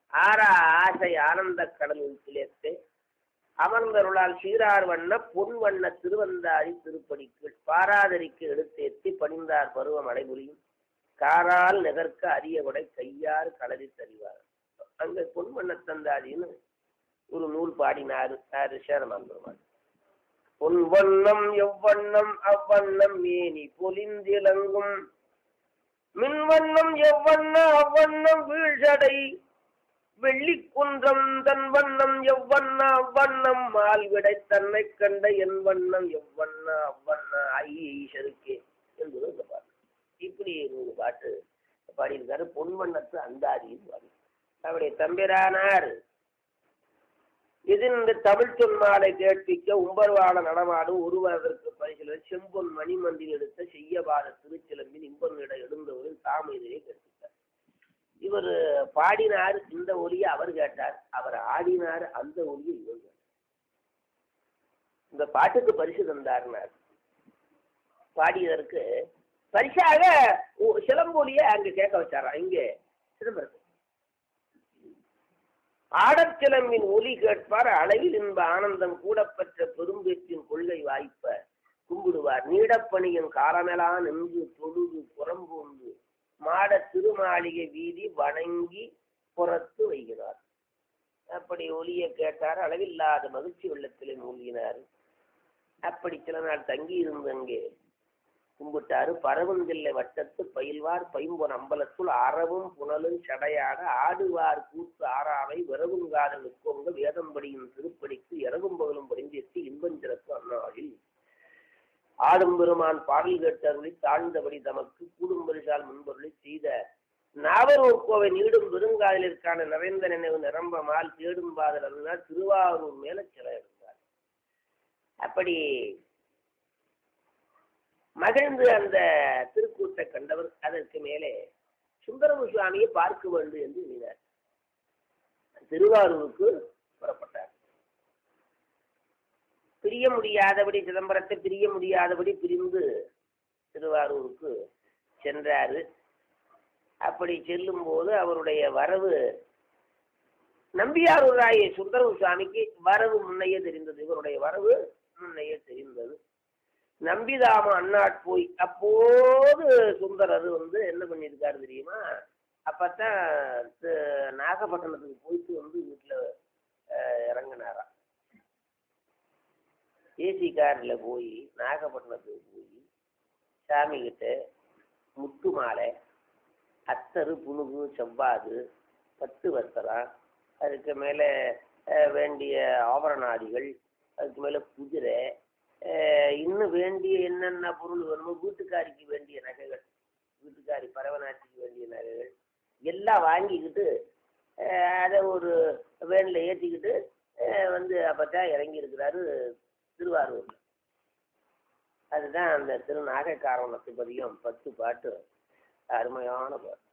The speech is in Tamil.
ஆரா ஆசை ஆனந்த கடல் உள்கிலேத்து அமர்ந்தருளால் சீரார் வண்ண பொன் வண்ண திருவந்தாரி திருப்படிக்கு பாராதரிக்கு எடுத்தேத்தி பணிந்தார் பருவ மழைபுரியும் காரால் நெகர்க்க அரிய கொடை கையார் களறி தறிவார் அங்க பொன் வண்ண தந்தாதின்னு ஒரு நூல் பாடினாரு யாரு சேரமான் பெருமாள் பொன் வண்ணம் எவ்வண்ணம் அவ்வண்ணம் மேனி பொலிந்திலங்கும் மின்வண்ணம் எவ்வண்ண அவ்வண்ணம் வீழ்சடை வெள்ளிக்குன்றம் தன் வண்ணம் எவ்வண்ண அவ்வண்ணம் மால்விடை தன்னை கண்ட என் வண்ணம் எவ்வண்ண அவ்வண்ண ஐ ஈஸ்வருக்கே என்பது இந்த பாட்டு இப்படி ஒரு பாட்டு பாடியிருக்காரு பொன் வண்ணத்து அந்தாதின்னு பாடி அவருடைய தம்பிரானார் இது இந்த தமிழ் சொன்மாலை கேட்பிக்க உம்பர்வாட நடமாடும் ஒருவரதற்கு பரிசில செம்பொன் மணிமந்தில் எடுத்த செய்யபாத திருச்சிலம்பின் இம்பனிட எழுந்தவரின் தாம இதையே கேட்பித்தார் இவர் பாடினார் இந்த ஒலியை அவர் கேட்டார் அவர் ஆடினார் அந்த ஒலியை இவர் கேட்டார் இந்த பாட்டுக்கு பரிசு தந்தார்னார் பாடியதற்கு பரிசாக ஒ- சிலம்பொலியை அங்க கேட்க வச்சாராம் இங்கே சிதம்பரத்தில் ஆடற் சிலம்பின் ஒலி கேட்பார் அளவில் இன்ப ஆனந்தம் கூடப்பெற்ற பெரும்பேற்றின் கொள்கை வாய்ப்ப கும்பிடுவார் நீடப்பணியின் காலமெல்லாம் நின்று தொழுது புறம்பூந்து மாட திருமாளிகை வீதி வணங்கி புறத்து வைகிறார் அப்படி ஒலியை கேட்டார் அளவில்லாத மகிழ்ச்சி வெள்ளத்திலே மூழ்கினார் அப்படி சில நாள் தங்கி இருந்து அங்கே கும்பிட்டாரு பரவந்தில்லை வட்டத்து பயில்வார் பைம்பொன் அம்பலத்துள் அறவும் புனலும் சடையாட ஆடுவார் கூத்து ஆறாவை விரவும் காதல் நிற்கோங்க வேதம்படியின் திருப்படிக்கு இரவும் பகலும் படிந்தெத்தி இன்பஞ்சிறப்பு அந்நாளில் ஆடும் பெருமான் பாடல் கேட்டருளி தாழ்ந்தபடி தமக்கு கூடும் பரிசால் முன்பொருளி செய்த நாவரூர் கோவை நீடும் பெருங்காதலிற்கான நிறைந்த நினைவு நிரம்ப மால் தேடும் பாதல் அருளால் திருவாரூர் மேல சில இருந்தார் அப்படி மகிழ்ந்து அந்த திருக்கூட்டை கண்டவர் அதற்கு மேலே சுந்தரமு சுவாமியை பார்க்க வேண்டும் என்று எண்ணினார் திருவாரூருக்கு புறப்பட்டார் பிரிய முடியாதபடி சிதம்பரத்தை பிரிய முடியாதபடி பிரிந்து திருவாரூருக்கு சென்றாரு அப்படி செல்லும் போது அவருடைய வரவு நம்பியாரூராய சுந்தரமு சுவாமிக்கு வரவு முன்னையே தெரிந்தது இவருடைய வரவு முன்னையே தெரிந்தது நம்பிதாம அண்ணாட் போய் அப்போது சுந்தரர் வந்து என்ன பண்ணியிருக்காரு தெரியுமா அப்பத்தான் த- நாகப்பட்டினத்துக்கு போயிட்டு வந்து வீட்டில் இறங்கினாராம் ஏசி காரில் போய் நாகப்பட்டினத்துக்கு போய் சாமி கிட்ட முத்து மாலை அத்தரு புனுகு செவ்வாது பட்டு வஸ்திரம் அதுக்கு மேலே வேண்டிய ஆபரணாதிகள் அதுக்கு மேலே குதிரை அஹ், இன்னும் வேண்டிய என்னென்ன பொருள் வேணுமோ வீட்டுக்காரிக்கு வேண்டிய நகைகள் வீட்டுக்காரி பரவநாட்டிக்கு வேண்டிய நகைகள் எல்லாம் வாங்கிக்கிட்டு அஹ், அதை ஒரு வேனில் ஏற்றிக்கிட்டு அஹ், வந்து அப்போ தான் இறங்கி இருக்கிறாரு திருவாரூரில் அதுதான் அந்த திரு நாகைக்காரவனத்து பதியம் பத்து பாட்டு அருமையான பாட்டு